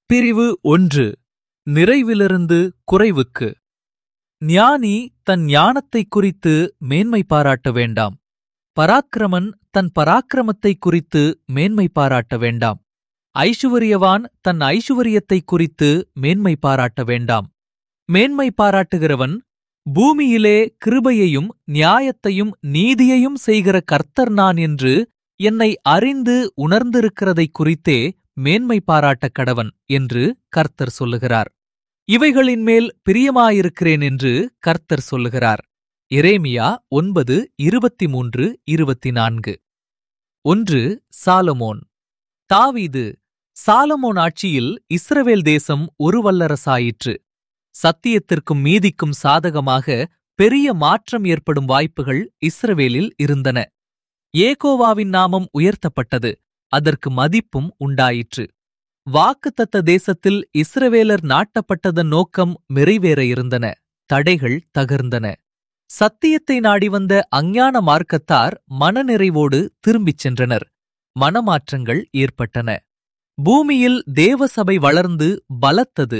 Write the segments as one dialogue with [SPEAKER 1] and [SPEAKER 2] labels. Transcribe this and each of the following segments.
[SPEAKER 1] பிரிவு ஒன்று நிறைவிலிருந்து குறைவுக்கு ஞானி தன் ஞானத்தைக் குறித்து மேன்மை பாராட்ட வேண்டாம் பராக்கிரமன் தன் பராக்கிரமத்தைக் குறித்து மேன்மை பாராட்ட வேண்டாம் ஐசுவரியவான் தன் ஐசுவரியத்தைக் குறித்து மேன்மை பாராட்ட வேண்டாம் மேன்மை பாராட்டுகிறவன் பூமியிலே கிருபையையும் நியாயத்தையும் நீதியையும் செய்கிற கர்த்தர் நான் என்று என்னை அறிந்து உணர்ந்திருக்கிறதைக் குறித்தே மேன்மை பாராட்டக் கடவன் என்று கர்த்தர் சொல்லுகிறார் இவைகளின் மேல் பிரியமாயிருக்கிறேன் என்று கர்த்தர் சொல்லுகிறார் எரேமியா ஒன்பது இருபத்தி மூன்று இருபத்தி நான்கு ஒன்று சாலமோன் தாவீது சாலமோன் ஆட்சியில் இஸ்ரவேல் தேசம் ஒரு வல்லரசாயிற்று சத்தியத்திற்கும் மீதிக்கும் சாதகமாக பெரிய மாற்றம் ஏற்படும் வாய்ப்புகள் இஸ்ரவேலில் இருந்தன ஏகோவாவின் நாமம் உயர்த்தப்பட்டது அதற்கு மதிப்பும் உண்டாயிற்று வாக்குத்தத்த தேசத்தில் இஸ்ரவேலர் நாட்டப்பட்டதன் நோக்கம் நிறைவேற இருந்தன தடைகள் தகர்ந்தன சத்தியத்தை நாடி வந்த அஞ்ஞான மார்க்கத்தார் மனநிறைவோடு திரும்பிச் சென்றனர் மனமாற்றங்கள் ஏற்பட்டன பூமியில் தேவசபை வளர்ந்து பலத்தது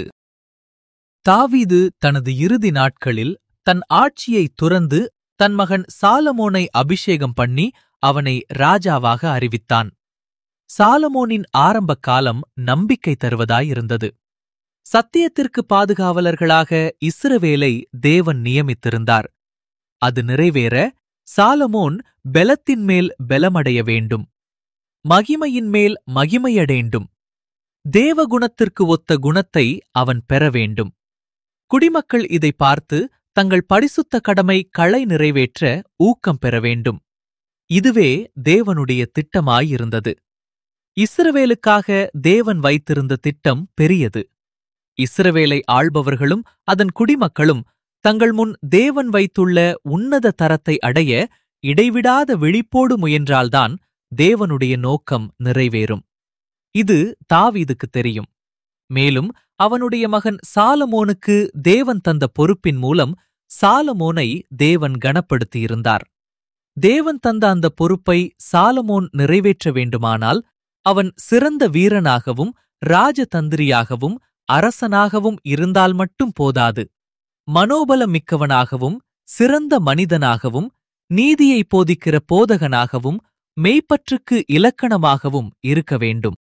[SPEAKER 1] தாவீது தனது இறுதி நாட்களில் தன் ஆட்சியை துறந்து தன் மகன் சாலமோனை அபிஷேகம் பண்ணி அவனை ராஜாவாக அறிவித்தான் சாலமோனின் ஆரம்ப காலம் நம்பிக்கை தருவதாயிருந்தது சத்தியத்திற்கு பாதுகாவலர்களாக இஸ்ரவேலை தேவன் நியமித்திருந்தார் அது நிறைவேற சாலமோன் பெலத்தின் மேல் பெலமடைய வேண்டும் மகிமையின் மேல் மகிமையடைண்டும் தேவகுணத்திற்கு ஒத்த குணத்தை அவன் பெற வேண்டும் குடிமக்கள் இதை பார்த்து தங்கள் பரிசுத்த கடமை களை நிறைவேற்ற ஊக்கம் பெற வேண்டும் இதுவே தேவனுடைய திட்டமாயிருந்தது இஸ்ரவேலுக்காக தேவன் வைத்திருந்த திட்டம் பெரியது இஸ்ரவேலை ஆள்பவர்களும் அதன் குடிமக்களும் தங்கள் முன் தேவன் வைத்துள்ள உன்னத தரத்தை அடைய இடைவிடாத விழிப்போடு முயன்றால்தான் தேவனுடைய நோக்கம் நிறைவேறும் இது தாவீதுக்கு தெரியும் மேலும் அவனுடைய மகன் சாலமோனுக்கு தேவன் தந்த பொறுப்பின் மூலம் சாலமோனை தேவன் கனப்படுத்தியிருந்தார் தேவன் தந்த அந்த பொறுப்பை சாலமோன் நிறைவேற்ற வேண்டுமானால் அவன் சிறந்த வீரனாகவும் ராஜதந்திரியாகவும் அரசனாகவும் இருந்தால் மட்டும் போதாது மனோபலம் மிக்கவனாகவும் சிறந்த மனிதனாகவும் நீதியை போதிக்கிற போதகனாகவும் மெய்ப்பற்றுக்கு இலக்கணமாகவும் இருக்க வேண்டும்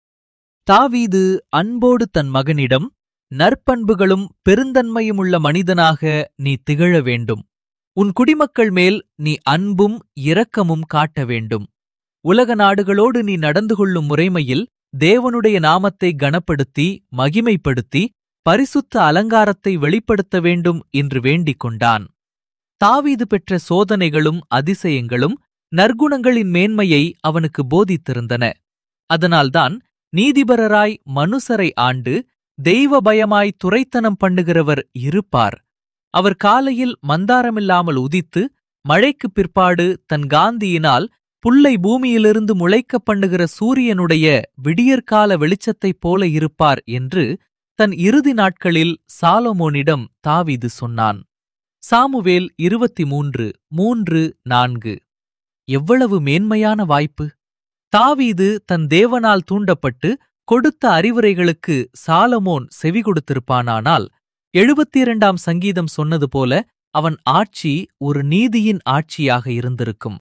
[SPEAKER 1] தாவீது அன்போடு தன் மகனிடம் நற்பண்புகளும் பெருந்தன்மையுமுள்ள மனிதனாக நீ திகழ வேண்டும் உன் குடிமக்கள் மேல் நீ அன்பும் இரக்கமும் காட்ட வேண்டும் உலக நாடுகளோடு நீ நடந்து கொள்ளும் முறைமையில் தேவனுடைய நாமத்தை கனப்படுத்தி மகிமைப்படுத்தி பரிசுத்த அலங்காரத்தை வெளிப்படுத்த வேண்டும் என்று வேண்டிக் கொண்டான் தாவீது பெற்ற சோதனைகளும் அதிசயங்களும் நற்குணங்களின் மேன்மையை அவனுக்கு போதித்திருந்தன அதனால்தான் நீதிபரராய் மனுசரை ஆண்டு தெய்வ பயமாய் துரைத்தனம் பண்ணுகிறவர் இருப்பார் அவர் காலையில் மந்தாரமில்லாமல் உதித்து மழைக்குப் பிற்பாடு தன் காந்தியினால் புல்லை பூமியிலிருந்து முளைக்கப் பண்ணுகிற சூரியனுடைய விடியற்கால வெளிச்சத்தைப் போல இருப்பார் என்று தன் இறுதி நாட்களில் சாலமோனிடம் தாவீது சொன்னான் சாமுவேல் இருபத்தி மூன்று மூன்று நான்கு எவ்வளவு மேன்மையான வாய்ப்பு தாவீது தன் தேவனால் தூண்டப்பட்டு கொடுத்த அறிவுரைகளுக்கு சாலமோன் செவி கொடுத்திருப்பானானால் எழுபத்தி இரண்டாம் சங்கீதம் சொன்னது போல அவன் ஆட்சி ஒரு நீதியின் ஆட்சியாக இருந்திருக்கும்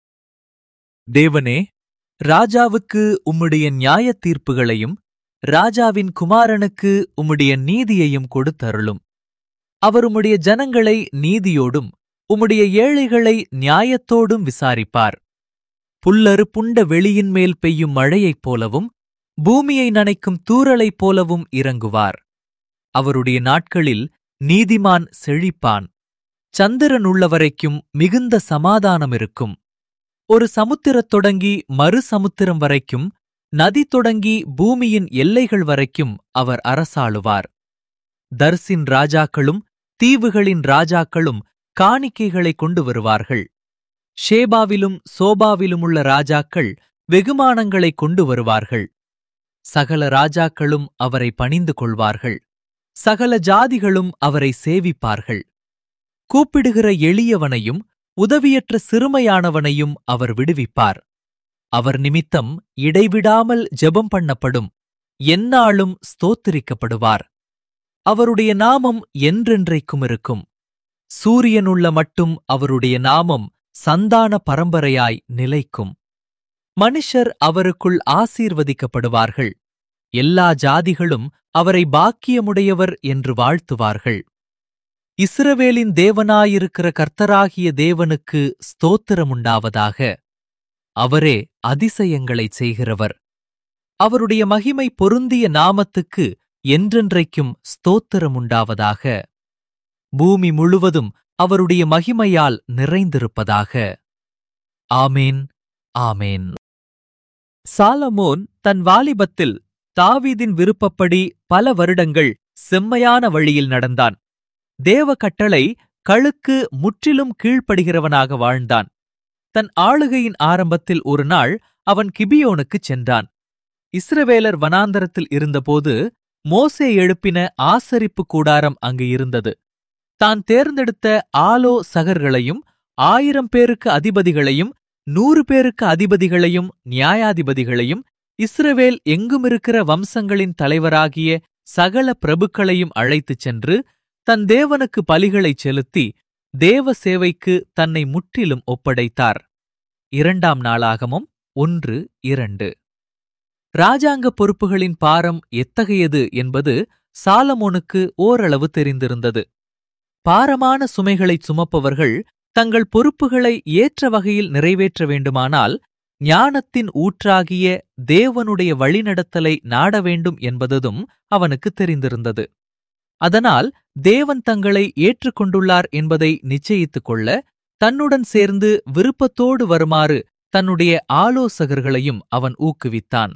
[SPEAKER 1] தேவனே ராஜாவுக்கு உம்முடைய நியாயத் தீர்ப்புகளையும் ராஜாவின் குமாரனுக்கு உம்முடைய நீதியையும் கொடுத்தருளும் அவர் உம்முடைய ஜனங்களை நீதியோடும் உம்முடைய ஏழைகளை நியாயத்தோடும் விசாரிப்பார் புல்லறு புண்ட வெளியின் மேல் பெய்யும் மழையைப் போலவும் பூமியை நனைக்கும் தூறலைப் போலவும் இறங்குவார் அவருடைய நாட்களில் நீதிமான் செழிப்பான் சந்திரன் உள்ளவரைக்கும் மிகுந்த சமாதானம் இருக்கும் ஒரு சமுத்திரத் தொடங்கி மறு சமுத்திரம் வரைக்கும் நதி தொடங்கி பூமியின் எல்லைகள் வரைக்கும் அவர் அரசாளுவார் தர்சின் ராஜாக்களும் தீவுகளின் ராஜாக்களும் காணிக்கைகளை கொண்டு வருவார்கள் ஷேபாவிலும் சோபாவிலுமுள்ள ராஜாக்கள் வெகுமானங்களை கொண்டு வருவார்கள் சகல ராஜாக்களும் அவரை பணிந்து கொள்வார்கள் சகல ஜாதிகளும் அவரை சேவிப்பார்கள் கூப்பிடுகிற எளியவனையும் உதவியற்ற சிறுமையானவனையும் அவர் விடுவிப்பார் அவர் நிமித்தம் இடைவிடாமல் ஜெபம் பண்ணப்படும் எந்நாளும் ஸ்தோத்திரிக்கப்படுவார் அவருடைய நாமம் என்றென்றைக்கும் இருக்கும் சூரியனுள்ள மட்டும் அவருடைய நாமம் சந்தான பரம்பரையாய் நிலைக்கும் மனுஷர் அவருக்குள் ஆசீர்வதிக்கப்படுவார்கள் எல்லா ஜாதிகளும் அவரை பாக்கியமுடையவர் என்று வாழ்த்துவார்கள் இஸ்ரவேலின் தேவனாயிருக்கிற கர்த்தராகிய தேவனுக்கு ஸ்தோத்திரமுண்டாவதாக அவரே அதிசயங்களைச் செய்கிறவர் அவருடைய மகிமை பொருந்திய நாமத்துக்கு என்றென்றைக்கும் ஸ்தோத்திரமுண்டாவதாக பூமி முழுவதும் அவருடைய மகிமையால் நிறைந்திருப்பதாக ஆமேன் ஆமேன் சாலமோன் தன் வாலிபத்தில் தாவீதின் விருப்பப்படி பல வருடங்கள் செம்மையான வழியில் நடந்தான் தேவ கட்டளை கழுக்கு முற்றிலும் கீழ்ப்படுகிறவனாக வாழ்ந்தான் தன் ஆளுகையின் ஆரம்பத்தில் ஒரு நாள் அவன் கிபியோனுக்குச் சென்றான் இஸ்ரவேலர் வனாந்தரத்தில் இருந்தபோது மோசே எழுப்பின ஆசரிப்பு கூடாரம் அங்கு இருந்தது தான் தேர்ந்தெடுத்த ஆலோ சகர்களையும் ஆயிரம் பேருக்கு அதிபதிகளையும் நூறு பேருக்கு அதிபதிகளையும் நியாயாதிபதிகளையும் இஸ்ரவேல் எங்குமிருக்கிற வம்சங்களின் தலைவராகிய சகல பிரபுக்களையும் அழைத்துச் சென்று தன் தேவனுக்கு பலிகளைச் செலுத்தி தேவ சேவைக்கு தன்னை முற்றிலும் ஒப்படைத்தார் இரண்டாம் நாளாகமும் ஒன்று இரண்டு ராஜாங்க பொறுப்புகளின் பாரம் எத்தகையது என்பது சாலமோனுக்கு ஓரளவு தெரிந்திருந்தது பாரமான சுமைகளைச் சுமப்பவர்கள் தங்கள் பொறுப்புகளை ஏற்ற வகையில் நிறைவேற்ற வேண்டுமானால் ஞானத்தின் ஊற்றாகிய தேவனுடைய வழிநடத்தலை நாட வேண்டும் என்பதும் அவனுக்கு தெரிந்திருந்தது அதனால் தேவன் தங்களை ஏற்றுக்கொண்டுள்ளார் என்பதை நிச்சயித்துக் கொள்ள தன்னுடன் சேர்ந்து விருப்பத்தோடு வருமாறு தன்னுடைய ஆலோசகர்களையும் அவன் ஊக்குவித்தான்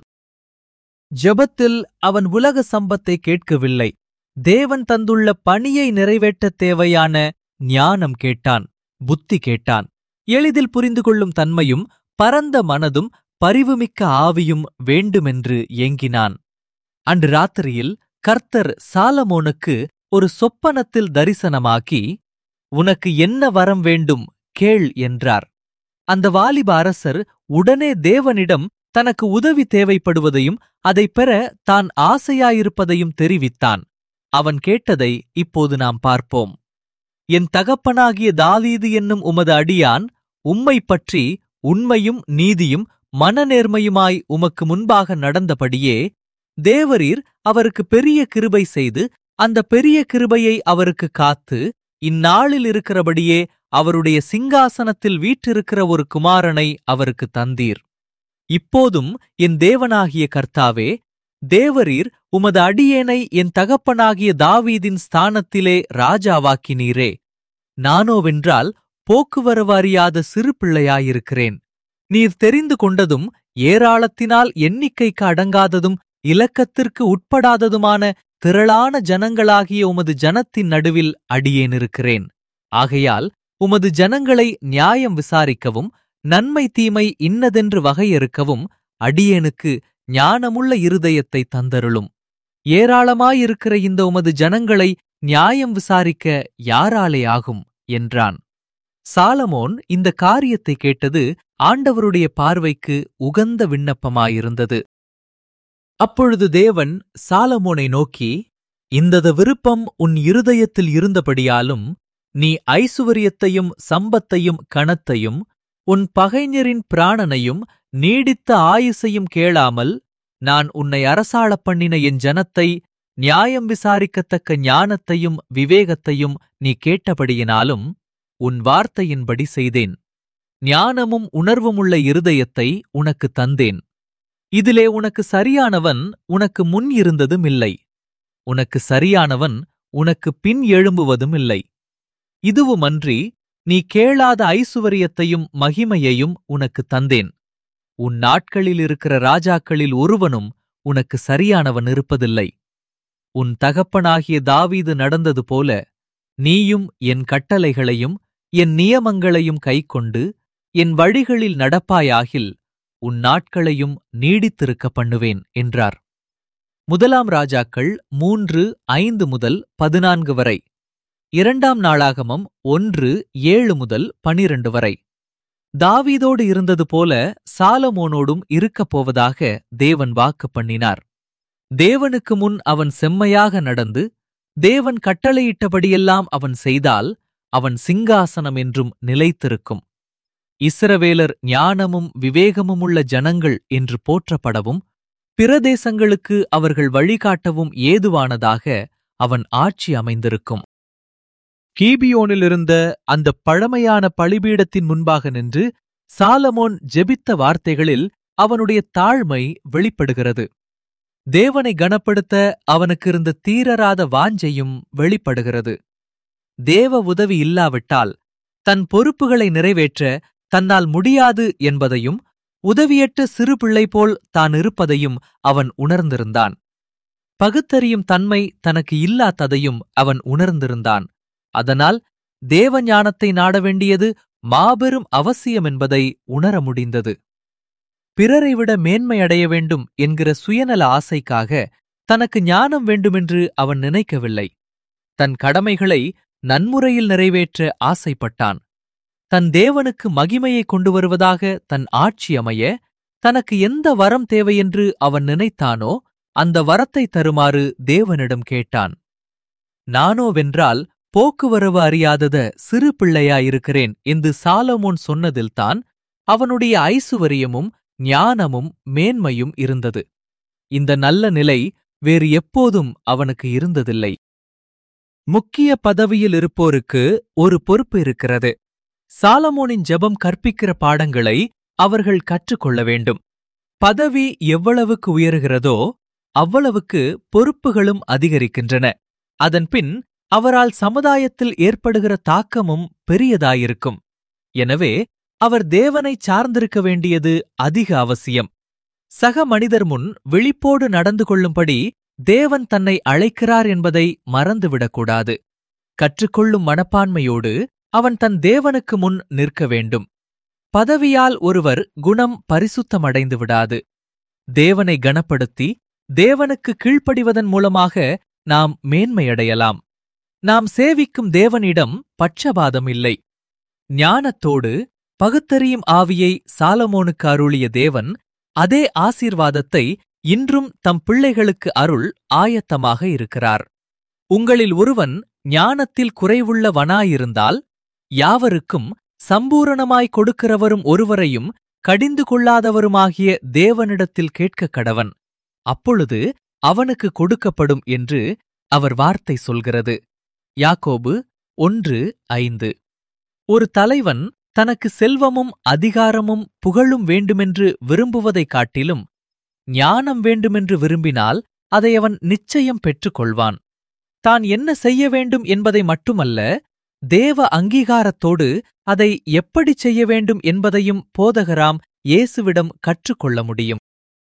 [SPEAKER 1] ஜெபத்தில் அவன் உலக சம்பத்தை கேட்கவில்லை தேவன் தந்துள்ள பணியை நிறைவேற்றத் தேவையான ஞானம் கேட்டான் புத்தி கேட்டான் எளிதில் புரிந்து கொள்ளும் தன்மையும் பரந்த மனதும் பரிவுமிக்க ஆவியும் வேண்டுமென்று ஏங்கினான் அன்று ராத்திரியில் கர்த்தர் சாலமோனுக்கு ஒரு சொப்பனத்தில் தரிசனமாக்கி உனக்கு என்ன வரம் வேண்டும் கேள் என்றார் அந்த வாலிப அரசர் உடனே தேவனிடம் தனக்கு உதவி தேவைப்படுவதையும் அதைப் பெற தான் ஆசையாயிருப்பதையும் தெரிவித்தான் அவன் கேட்டதை இப்போது நாம் பார்ப்போம் என் தகப்பனாகிய தாவீது என்னும் உமது அடியான் உம்மை பற்றி உண்மையும் நீதியும் மனநேர்மையுமாய் உமக்கு முன்பாக நடந்தபடியே தேவரீர் அவருக்கு பெரிய கிருபை செய்து அந்த பெரிய கிருபையை அவருக்கு காத்து இந்நாளில் இருக்கிறபடியே அவருடைய சிங்காசனத்தில் வீற்றிருக்கிற ஒரு குமாரனை அவருக்கு தந்தீர் இப்போதும் என் தேவனாகிய கர்த்தாவே தேவரீர் உமது அடியேனை என் தகப்பனாகிய தாவீதின் ஸ்தானத்திலே ராஜாவாக்கினீரே நானோவென்றால் போக்குவரவு அறியாத சிறு பிள்ளையாயிருக்கிறேன் நீர் தெரிந்து கொண்டதும் ஏராளத்தினால் எண்ணிக்கைக்கு அடங்காததும் இலக்கத்திற்கு உட்படாததுமான திரளான ஜனங்களாகிய உமது ஜனத்தின் நடுவில் அடியேனிருக்கிறேன் ஆகையால் உமது ஜனங்களை நியாயம் விசாரிக்கவும் நன்மை தீமை இன்னதென்று வகையறுக்கவும் அடியேனுக்கு ஞானமுள்ள இருதயத்தை தந்தருளும் ஏராளமாயிருக்கிற இந்த உமது ஜனங்களை நியாயம் விசாரிக்க யாராலே ஆகும் என்றான் சாலமோன் இந்த காரியத்தை கேட்டது ஆண்டவருடைய பார்வைக்கு உகந்த விண்ணப்பமாயிருந்தது அப்பொழுது தேவன் சாலமோனை நோக்கி இந்தத விருப்பம் உன் இருதயத்தில் இருந்தபடியாலும் நீ ஐசுவரியத்தையும் சம்பத்தையும் கணத்தையும் உன் பகைஞரின் பிராணனையும் நீடித்த ஆயுசையும் கேளாமல் நான் உன்னை அரசாளப் பண்ணின என் ஜனத்தை நியாயம் விசாரிக்கத்தக்க ஞானத்தையும் விவேகத்தையும் நீ கேட்டபடியினாலும் உன் வார்த்தையின்படி செய்தேன் ஞானமும் உணர்வுமுள்ள இருதயத்தை உனக்கு தந்தேன் இதிலே உனக்கு சரியானவன் உனக்கு முன் இருந்ததும் இல்லை உனக்கு சரியானவன் உனக்கு பின் எழும்புவதும் இல்லை இதுவுமன்றி நீ கேளாத ஐசுவரியத்தையும் மகிமையையும் உனக்கு தந்தேன் உன் நாட்களில் இருக்கிற ராஜாக்களில் ஒருவனும் உனக்கு சரியானவன் இருப்பதில்லை உன் தகப்பனாகிய தாவீது நடந்தது போல நீயும் என் கட்டளைகளையும் என் நியமங்களையும் கைக்கொண்டு என் வழிகளில் நடப்பாயாகில் உன் நாட்களையும் நீடித்திருக்க பண்ணுவேன் என்றார் முதலாம் ராஜாக்கள் மூன்று ஐந்து முதல் பதினான்கு வரை இரண்டாம் நாளாகமம் ஒன்று ஏழு முதல் பனிரண்டு வரை தாவீதோடு இருந்தது போல சாலமோனோடும் இருக்கப் போவதாக தேவன் வாக்கு பண்ணினார் தேவனுக்கு முன் அவன் செம்மையாக நடந்து தேவன் கட்டளையிட்டபடியெல்லாம் அவன் செய்தால் அவன் சிங்காசனம் என்றும் நிலைத்திருக்கும் இஸ்ரவேலர் ஞானமும் விவேகமுமுள்ள ஜனங்கள் என்று போற்றப்படவும் பிரதேசங்களுக்கு அவர்கள் வழிகாட்டவும் ஏதுவானதாக அவன் ஆட்சி அமைந்திருக்கும் கீபியோனிலிருந்த அந்த பழமையான பலிபீடத்தின் முன்பாக நின்று சாலமோன் ஜெபித்த வார்த்தைகளில் அவனுடைய தாழ்மை வெளிப்படுகிறது தேவனை கனப்படுத்த அவனுக்கு இருந்த தீரராத வாஞ்சையும் வெளிப்படுகிறது தேவ உதவி இல்லாவிட்டால் தன் பொறுப்புகளை நிறைவேற்ற தன்னால் முடியாது என்பதையும் உதவியற்ற சிறு பிள்ளை போல் தான் இருப்பதையும் அவன் உணர்ந்திருந்தான் பகுத்தறியும் தன்மை தனக்கு இல்லாததையும் அவன் உணர்ந்திருந்தான் அதனால் தேவ ஞானத்தை நாட வேண்டியது மாபெரும் அவசியம் என்பதை உணர முடிந்தது பிறரை விட மேன்மை அடைய வேண்டும் என்கிற சுயநல ஆசைக்காக தனக்கு ஞானம் வேண்டுமென்று அவன் நினைக்கவில்லை தன் கடமைகளை நன்முறையில் நிறைவேற்ற ஆசைப்பட்டான் தன் தேவனுக்கு மகிமையை கொண்டு வருவதாக தன் ஆட்சி அமைய தனக்கு எந்த வரம் தேவையென்று அவன் நினைத்தானோ அந்த வரத்தை தருமாறு தேவனிடம் கேட்டான் நானோவென்றால் போக்குவரவு அறியாதத சிறு பிள்ளையாயிருக்கிறேன் என்று சாலமோன் சொன்னதில்தான் அவனுடைய ஐசுவரியமும் ஞானமும் மேன்மையும் இருந்தது இந்த நல்ல நிலை வேறு எப்போதும் அவனுக்கு இருந்ததில்லை முக்கிய பதவியில் இருப்போருக்கு ஒரு பொறுப்பு இருக்கிறது சாலமோனின் ஜெபம் கற்பிக்கிற பாடங்களை அவர்கள் கற்றுக்கொள்ள வேண்டும் பதவி எவ்வளவுக்கு உயருகிறதோ அவ்வளவுக்கு பொறுப்புகளும் அதிகரிக்கின்றன அதன்பின் அவரால் சமுதாயத்தில் ஏற்படுகிற தாக்கமும் பெரியதாயிருக்கும் எனவே அவர் தேவனை சார்ந்திருக்க வேண்டியது அதிக அவசியம் சக மனிதர் முன் விழிப்போடு நடந்து கொள்ளும்படி தேவன் தன்னை அழைக்கிறார் என்பதை மறந்துவிடக்கூடாது கற்றுக்கொள்ளும் மனப்பான்மையோடு அவன் தன் தேவனுக்கு முன் நிற்க வேண்டும் பதவியால் ஒருவர் குணம் பரிசுத்தமடைந்து விடாது தேவனை கனப்படுத்தி தேவனுக்கு கீழ்ப்படிவதன் மூலமாக நாம் மேன்மையடையலாம் நாம் சேவிக்கும் தேவனிடம் பட்சபாதம் இல்லை ஞானத்தோடு பகுத்தறியும் ஆவியை சாலமோனுக்கு அருளிய தேவன் அதே ஆசீர்வாதத்தை இன்றும் தம் பிள்ளைகளுக்கு அருள் ஆயத்தமாக இருக்கிறார் உங்களில் ஒருவன் ஞானத்தில் குறைவுள்ளவனாயிருந்தால் யாவருக்கும் சம்பூரணமாய் கொடுக்கிறவரும் ஒருவரையும் கடிந்து கொள்ளாதவருமாகிய தேவனிடத்தில் கேட்கக் கடவன் அப்பொழுது அவனுக்கு கொடுக்கப்படும் என்று அவர் வார்த்தை சொல்கிறது யாக்கோபு ஒன்று ஐந்து ஒரு தலைவன் தனக்கு செல்வமும் அதிகாரமும் புகழும் வேண்டுமென்று விரும்புவதைக் காட்டிலும் ஞானம் வேண்டுமென்று விரும்பினால் அதை அவன் நிச்சயம் பெற்றுக்கொள்வான் தான் என்ன செய்ய வேண்டும் என்பதை மட்டுமல்ல தேவ அங்கீகாரத்தோடு அதை எப்படி செய்ய வேண்டும் என்பதையும் போதகராம் இயேசுவிடம் கற்றுக்கொள்ள முடியும்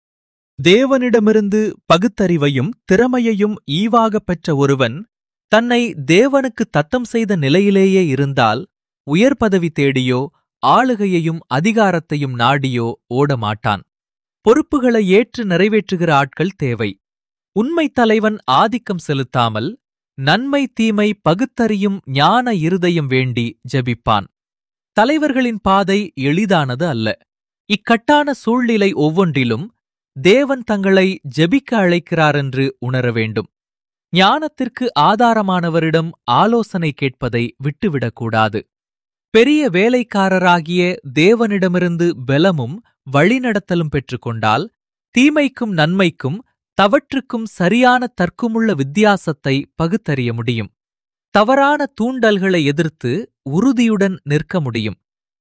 [SPEAKER 1] தேவனிடமிருந்து பகுத்தறிவையும் திறமையையும் ஈவாகப் பெற்ற ஒருவன் தன்னை தேவனுக்கு தத்தம் செய்த நிலையிலேயே இருந்தால் உயர் பதவி தேடியோ ஆளுகையையும் அதிகாரத்தையும் நாடியோ ஓடமாட்டான் பொறுப்புகளை ஏற்று நிறைவேற்றுகிற ஆட்கள் தேவை உண்மை தலைவன் ஆதிக்கம் செலுத்தாமல் நன்மை தீமை பகுத்தறியும் ஞான இருதயம் வேண்டி ஜெபிப்பான் தலைவர்களின் பாதை எளிதானது அல்ல இக்கட்டான சூழ்நிலை ஒவ்வொன்றிலும் தேவன் தங்களை ஜெபிக்க அழைக்கிறாரென்று உணர வேண்டும் ஞானத்திற்கு ஆதாரமானவரிடம் ஆலோசனை கேட்பதை விட்டுவிடக்கூடாது பெரிய வேலைக்காரராகிய தேவனிடமிருந்து பெலமும் வழிநடத்தலும் பெற்றுக்கொண்டால் தீமைக்கும் நன்மைக்கும் தவற்றுக்கும் சரியான தர்க்கமுள்ள வித்தியாசத்தை பகுத்தறிய முடியும் தவறான தூண்டல்களை எதிர்த்து உறுதியுடன் நிற்க முடியும்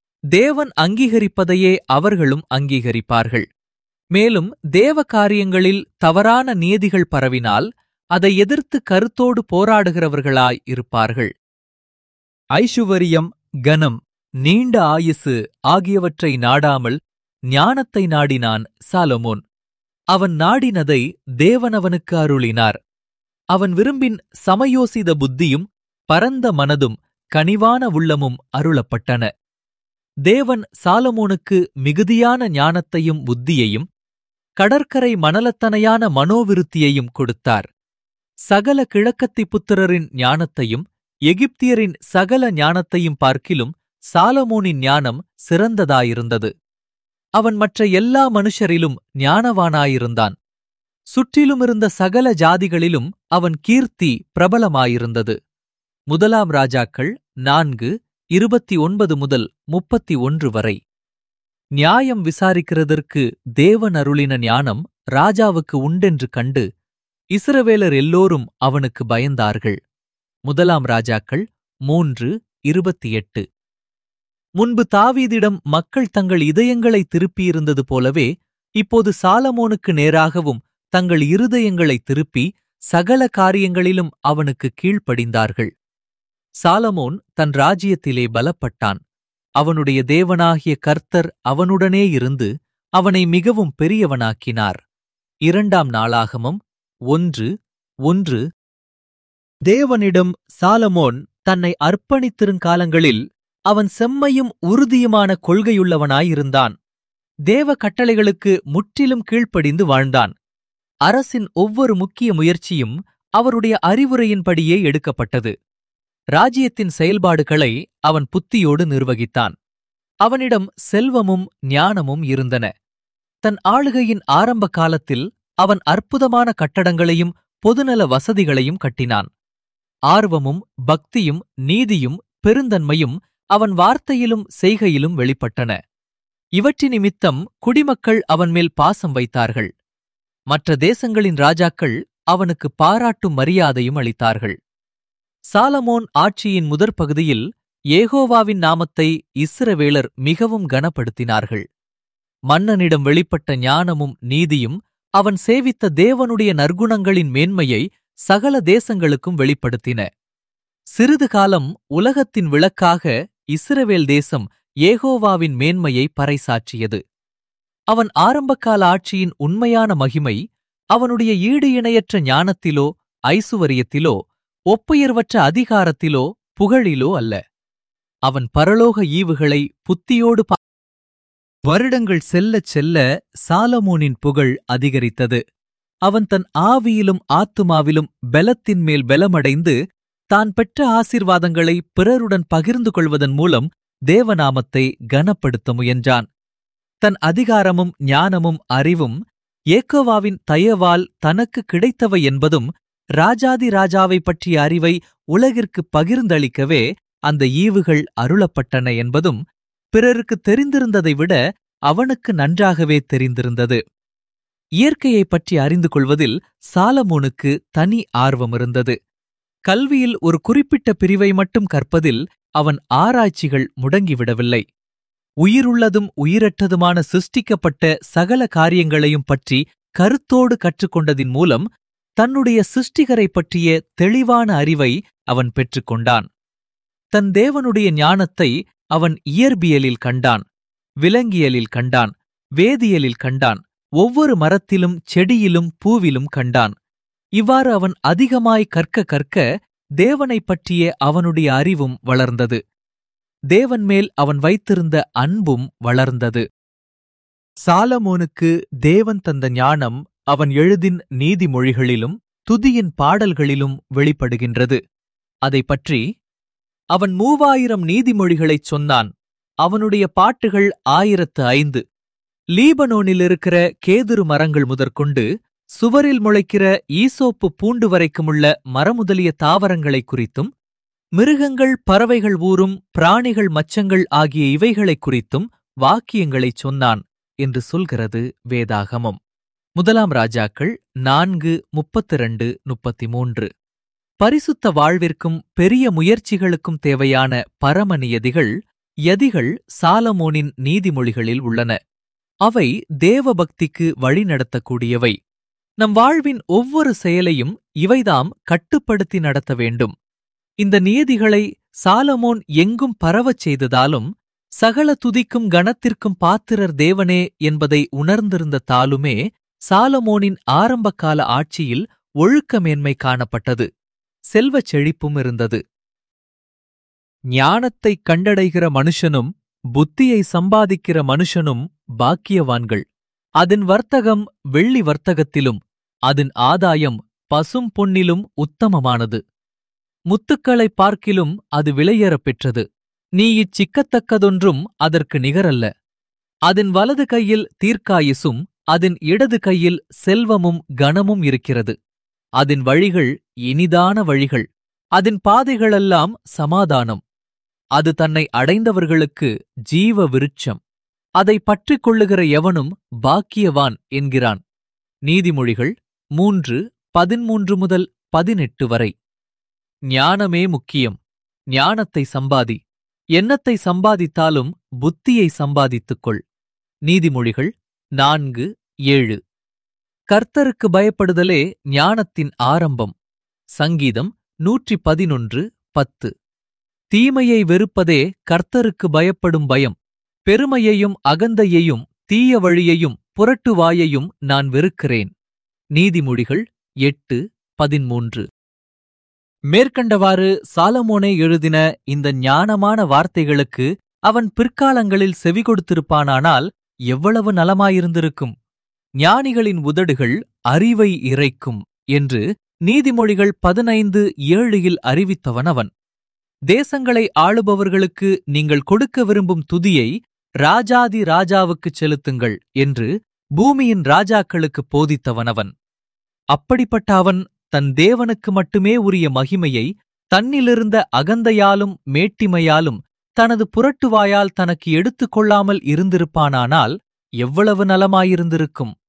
[SPEAKER 1] தேவன் அங்கீகரிப்பதையே அவர்களும் அங்கீகரிப்பார்கள் மேலும் தேவ காரியங்களில் தவறான நியதிகள் பரவினால் அதை எதிர்த்து கருத்தோடு போராடுகிறவர்களாய் இருப்பார்கள் ஐசுவரியம் கனம் நீண்ட ஆயுசு ஆகியவற்றை நாடாமல் ஞானத்தை நாடினான் சாலமோன் அவன் நாடினதை தேவன் அவனுக்கு அருளினார் அவன் விரும்பின் சமயோசித புத்தியும் பரந்த மனதும் கனிவான உள்ளமும் அருளப்பட்டன தேவன் சாலமோனுக்கு மிகுதியான ஞானத்தையும் புத்தியையும் கடற்கரை மணலத்தனையான மனோவிருத்தியையும் கொடுத்தார் சகல கிழக்கத்தி புத்திரரின் ஞானத்தையும் எகிப்தியரின் சகல ஞானத்தையும் பார்க்கிலும் சாலமோனின் ஞானம் சிறந்ததாயிருந்தது அவன் மற்ற எல்லா மனுஷரிலும் ஞானவானாயிருந்தான் சுற்றிலுமிருந்த சகல ஜாதிகளிலும் அவன் கீர்த்தி பிரபலமாயிருந்தது முதலாம் ராஜாக்கள் நான்கு இருபத்தி ஒன்பது முதல் முப்பத்தி ஒன்று வரை நியாயம் விசாரிக்கிறதற்கு தேவன் அருளின ஞானம் ராஜாவுக்கு உண்டென்று கண்டு இஸ்ரவேலர் எல்லோரும் அவனுக்கு பயந்தார்கள் முதலாம் ராஜாக்கள் மூன்று இருபத்தி எட்டு முன்பு தாவீதிடம் மக்கள் தங்கள் இதயங்களை திருப்பியிருந்தது போலவே இப்போது சாலமோனுக்கு நேராகவும் தங்கள் இருதயங்களை திருப்பி சகல காரியங்களிலும் அவனுக்கு கீழ்ப்படிந்தார்கள் சாலமோன் தன் ராஜ்யத்திலே பலப்பட்டான் அவனுடைய தேவனாகிய கர்த்தர் அவனுடனே இருந்து அவனை மிகவும் பெரியவனாக்கினார் இரண்டாம் நாளாகமம் ஒன்று ஒன்று தேவனிடம் சாலமோன் தன்னை அர்ப்பணித்திருங்காலங்களில் அவன் செம்மையும் உறுதியுமான கொள்கையுள்ளவனாயிருந்தான் தேவ கட்டளைகளுக்கு முற்றிலும் கீழ்ப்படிந்து வாழ்ந்தான் அரசின் ஒவ்வொரு முக்கிய முயற்சியும் அவருடைய அறிவுரையின்படியே எடுக்கப்பட்டது ராஜ்யத்தின் செயல்பாடுகளை அவன் புத்தியோடு நிர்வகித்தான் அவனிடம் செல்வமும் ஞானமும் இருந்தன தன் ஆளுகையின் ஆரம்ப காலத்தில் அவன் அற்புதமான கட்டடங்களையும் பொதுநல வசதிகளையும் கட்டினான் ஆர்வமும் பக்தியும் நீதியும் பெருந்தன்மையும் அவன் வார்த்தையிலும் செய்கையிலும் வெளிப்பட்டன இவற்றி நிமித்தம் குடிமக்கள் அவன் மேல் பாசம் வைத்தார்கள் மற்ற தேசங்களின் ராஜாக்கள் அவனுக்கு பாராட்டும் மரியாதையும் அளித்தார்கள் சாலமோன் ஆட்சியின் முதற் பகுதியில் ஏகோவாவின் நாமத்தை இஸ்ரவேலர் மிகவும் கனப்படுத்தினார்கள் மன்னனிடம் வெளிப்பட்ட ஞானமும் நீதியும் அவன் சேவித்த தேவனுடைய நற்குணங்களின் மேன்மையை சகல தேசங்களுக்கும் வெளிப்படுத்தின சிறிது காலம் உலகத்தின் விளக்காக இஸ்ரவேல் தேசம் ஏகோவாவின் மேன்மையை பறைசாற்றியது அவன் ஆரம்பகால ஆட்சியின் உண்மையான மகிமை அவனுடைய ஈடு இணையற்ற ஞானத்திலோ ஐசுவரியத்திலோ ஒப்புயர்வற்ற அதிகாரத்திலோ புகழிலோ அல்ல அவன் பரலோக ஈவுகளை புத்தியோடு பா- வருடங்கள் செல்லச் செல்ல சாலமோனின் புகழ் அதிகரித்தது அவன் தன் ஆவியிலும் ஆத்துமாவிலும் பெலத்தின் மேல் பெலமடைந்து தான் பெற்ற ஆசீர்வாதங்களை பிறருடன் பகிர்ந்து கொள்வதன் மூலம் தேவநாமத்தை கனப்படுத்த முயன்றான் தன் அதிகாரமும் ஞானமும் அறிவும் ஏக்கோவாவின் தயவால் தனக்கு கிடைத்தவை என்பதும் ராஜாதி ராஜாவை பற்றிய அறிவை உலகிற்கு பகிர்ந்தளிக்கவே அந்த ஈவுகள் அருளப்பட்டன என்பதும் பிறருக்கு தெரிந்திருந்ததை விட அவனுக்கு நன்றாகவே தெரிந்திருந்தது இயற்கையைப் பற்றி அறிந்து கொள்வதில் சாலமோனுக்கு தனி ஆர்வம் இருந்தது கல்வியில் ஒரு குறிப்பிட்ட பிரிவை மட்டும் கற்பதில் அவன் ஆராய்ச்சிகள் முடங்கிவிடவில்லை உயிருள்ளதும் உயிரற்றதுமான சிருஷ்டிக்கப்பட்ட சகல காரியங்களையும் பற்றி கருத்தோடு கற்றுக்கொண்டதின் மூலம் தன்னுடைய சிருஷ்டிகரைப் பற்றிய தெளிவான அறிவை அவன் பெற்றுக்கொண்டான் தன் தேவனுடைய ஞானத்தை அவன் இயற்பியலில் கண்டான் விலங்கியலில் கண்டான் வேதியியலில் கண்டான் ஒவ்வொரு மரத்திலும் செடியிலும் பூவிலும் கண்டான் இவ்வாறு அவன் அதிகமாய் கற்க கற்க தேவனைப் பற்றிய அவனுடைய அறிவும் வளர்ந்தது தேவன் மேல் அவன் வைத்திருந்த அன்பும் வளர்ந்தது சாலமோனுக்கு தேவன் தந்த ஞானம் அவன் எழுதின் நீதிமொழிகளிலும் துதியின் பாடல்களிலும் வெளிப்படுகின்றது அதைப் பற்றி அவன் மூவாயிரம் நீதிமொழிகளைச் சொன்னான் அவனுடைய பாட்டுகள் ஆயிரத்து ஐந்து லீபனோனில் இருக்கிற கேதுரு மரங்கள் முதற்கொண்டு சுவரில் முளைக்கிற ஈசோப்பு பூண்டு வரைக்குமுள்ள மரமுதலிய தாவரங்களைக் குறித்தும் மிருகங்கள் பறவைகள் ஊரும் பிராணிகள் மச்சங்கள் ஆகிய இவைகளைக் குறித்தும் வாக்கியங்களைச் சொன்னான் என்று சொல்கிறது வேதாகமம் முதலாம் ராஜாக்கள் நான்கு முப்பத்து ரெண்டு முப்பத்தி மூன்று பரிசுத்த வாழ்விற்கும் பெரிய முயற்சிகளுக்கும் தேவையான பரமநியதிகள் யதிகள் சாலமோனின் நீதிமொழிகளில் உள்ளன அவை தேவபக்திக்கு வழிநடத்தக்கூடியவை நம் வாழ்வின் ஒவ்வொரு செயலையும் இவைதாம் கட்டுப்படுத்தி நடத்த வேண்டும் இந்த நியதிகளை சாலமோன் எங்கும் பரவச் செய்ததாலும் சகல துதிக்கும் கணத்திற்கும் பாத்திரர் தேவனே என்பதை உணர்ந்திருந்த தாலுமே சாலமோனின் ஆரம்பகால ஆட்சியில் ஒழுக்கமேன்மை காணப்பட்டது செல்வச் செழிப்பும் இருந்தது ஞானத்தைக் கண்டடைகிற மனுஷனும் புத்தியை சம்பாதிக்கிற மனுஷனும் பாக்கியவான்கள் அதன் வர்த்தகம் வெள்ளி வர்த்தகத்திலும் அதன் ஆதாயம் பசும் பொன்னிலும் உத்தமமானது முத்துக்களைப் பார்க்கிலும் அது விலையேறப் பெற்றது நீ இச்சிக்கத்தக்கதொன்றும் அதற்கு நிகரல்ல அதன் வலது கையில் தீர்க்காயுசும் அதன் இடது கையில் செல்வமும் கனமும் இருக்கிறது அதன் வழிகள் இனிதான வழிகள் அதன் பாதைகளெல்லாம் சமாதானம் அது தன்னை அடைந்தவர்களுக்கு ஜீவ விருட்சம் அதை பற்றிக் கொள்ளுகிற எவனும் பாக்கியவான் என்கிறான் நீதிமொழிகள் மூன்று பதிமூன்று முதல் பதினெட்டு வரை ஞானமே முக்கியம் ஞானத்தை சம்பாதி எண்ணத்தை சம்பாதித்தாலும் புத்தியை சம்பாதித்துக் கொள் நீதிமொழிகள் நான்கு ஏழு கர்த்தருக்கு பயப்படுதலே ஞானத்தின் ஆரம்பம் சங்கீதம் நூற்றி பதினொன்று பத்து தீமையை வெறுப்பதே கர்த்தருக்கு பயப்படும் பயம் பெருமையையும் அகந்தையையும் தீய வழியையும் புரட்டுவாயையும் நான் வெறுக்கிறேன் நீதிமொழிகள் எட்டு பதிமூன்று மேற்கண்டவாறு சாலமோனே எழுதின இந்த ஞானமான வார்த்தைகளுக்கு அவன் பிற்காலங்களில் செவி கொடுத்திருப்பானானால் எவ்வளவு நலமாயிருந்திருக்கும் ஞானிகளின் உதடுகள் அறிவை இறைக்கும் என்று நீதிமொழிகள் பதினைந்து ஏழில் அறிவித்தவன் அவன் தேசங்களை ஆளுபவர்களுக்கு நீங்கள் கொடுக்க விரும்பும் துதியை ராஜாதி ராஜாவுக்குச் செலுத்துங்கள் என்று பூமியின் ராஜாக்களுக்கு போதித்தவனவன் அப்படிப்பட்ட அவன் தன் தேவனுக்கு மட்டுமே உரிய மகிமையை தன்னிலிருந்த அகந்தையாலும் மேட்டிமையாலும் தனது புரட்டுவாயால் தனக்கு எடுத்துக் கொள்ளாமல் இருந்திருப்பானானால் எவ்வளவு நலமாயிருந்திருக்கும்